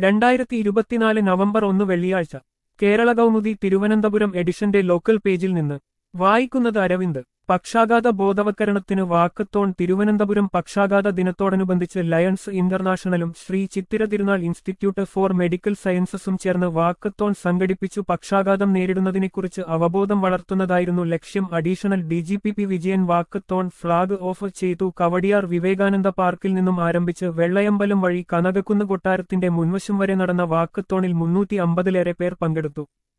രണ്ടായിരത്തി ഇരുപത്തിനാല് നവംബർ ഒന്ന് വെള്ളിയാഴ്ച കേരള കൗമുദി തിരുവനന്തപുരം എഡിഷന്റെ ലോക്കൽ പേജിൽ നിന്ന് വായിക്കുന്നത് അരവിന്ദ് പക്ഷാഘാത ബോധവൽക്കരണത്തിന് വാക്കത്തോൺ തിരുവനന്തപുരം പക്ഷാഘാത ദിനത്തോടനുബന്ധിച്ച് ലയൺസ് ഇന്റർനാഷണലും ശ്രീ ചിത്തിര തിരുനാൾ ഇൻസ്റ്റിറ്റ്യൂട്ട് ഫോർ മെഡിക്കൽ സയൻസസും ചേർന്ന് വാക്കത്തോൺ സംഘടിപ്പിച്ചു പക്ഷാഘാതം നേരിടുന്നതിനെക്കുറിച്ച് അവബോധം വളർത്തുന്നതായിരുന്നു ലക്ഷ്യം additional DGP P Vijayan walkathon flag off ചെയ്തു കവടിയാർ വിവേകാനന്ദ പാർക്കിൽ നിന്നും ആരംഭിച്ച് വെള്ളയമ്പലം വഴി കനകക്കുന്ന് കൊട്ടാരത്തിന്റെ മുൻവശം വരെ നടന്ന വാക്കത്തോണിൽ മുന്നൂറ്റി അമ്പതിലേറെ പേർ പങ്കെടുത്തു